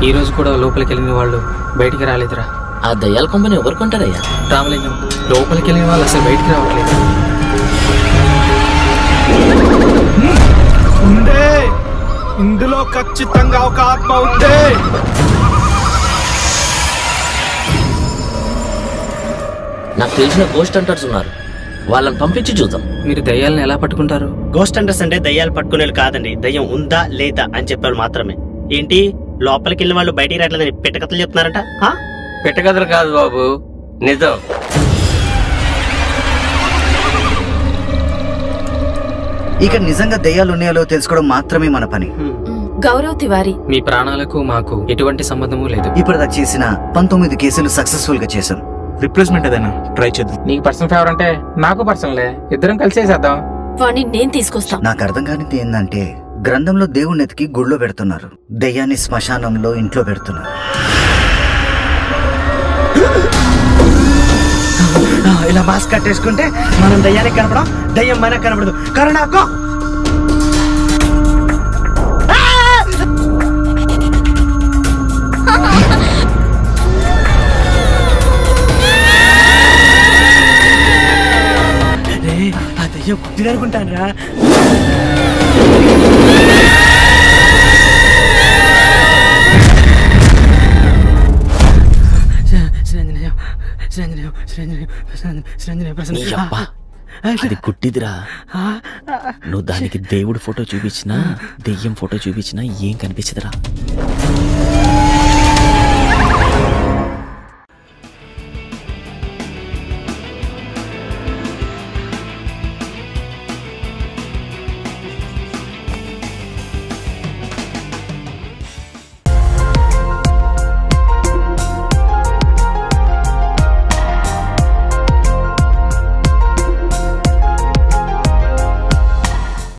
ఈ రోజు కూడా లోపలికి వెళ్ళిన వాళ్ళు బయటికి రాలేదురా ఆ దయ్యాల కొంపని ఎవరు కొంటారయ్యా రామలింగం లోపలికి వెళ్ళిన వాళ్ళు అసలు బయటికి రావట్లేదు ఉందే ఇందులో ఖచ్చితంగా ఒక ఆత్మ ఉంది నాకు తెలిసిన గోస్ట్ అంటర్స్ ఉన్నారు వాళ్ళని పంపించి చూద్దాం మీరు దయ్యాలను ఎలా పట్టుకుంటారు గోస్ట్ అండర్స్ అంటే దయ్యాలు పట్టుకునేది కాదండి దయ్యం ఉందా లేదా అని చెప్పేవాళ్ళు మాత్రమే ఏంటి లోపలికి వెళ్ళిన వాళ్ళు బయటికి రావట్లేదని పెట్టకథలు చెప్తున్నారట ఆ? పెట్టగదలు కాదు బాబు నిజం ఇక నిజంగా దయ్యాలు ఉన్నాయో తెలుసుకోవడం మాత్రమే మన పని గౌరవ్ తివారీ మీ ప్రాణాలకు మాకు ఎటువంటి సంబంధము లేదు ఇప్పటిదాకా చేసిన పంతొమ్మిది కేసులు సక్సెస్ఫుల్ గా చేశాం రిప్లేస్మెంట్ ఏదైనా ట్రై చేద్దాం నీకు పర్సనల్ ఫేవర్ అంటే నాకు పర్సనలే ఇద్దరం కలిసి చేద్దాం వాణ్ణి నేను తీసుకొస్తా నాకు అర్థం కానిది ఏంటంటే గ్రంథంలో దేవుణ్ణి ఎతికి గుళ్ళో పెడుతున్నారు దయ్యాన్ని శ్మశానంలో ఇంట్లో పెడుతున్నారు ఇలా మాస్క్ కట్టేసుకుంటే మనం దయ్యానికి కనపడం దయ్యం మనకు కనపడదు కరుణాకో ఆ దయ్యం కుట్టిదనుకుంటాను రా శ్రీరంజనేయం శ్రీరంజనేయం శ్రీరంజనేయం శ్రీరంజనేయం నీ అబ్బా అది గుడ్డిదిరా నువ్వు దానికి దేవుడి ఫోటో చూపించినా దెయ్యం ఫోటో చూపించినా ఏం కనిపించదురా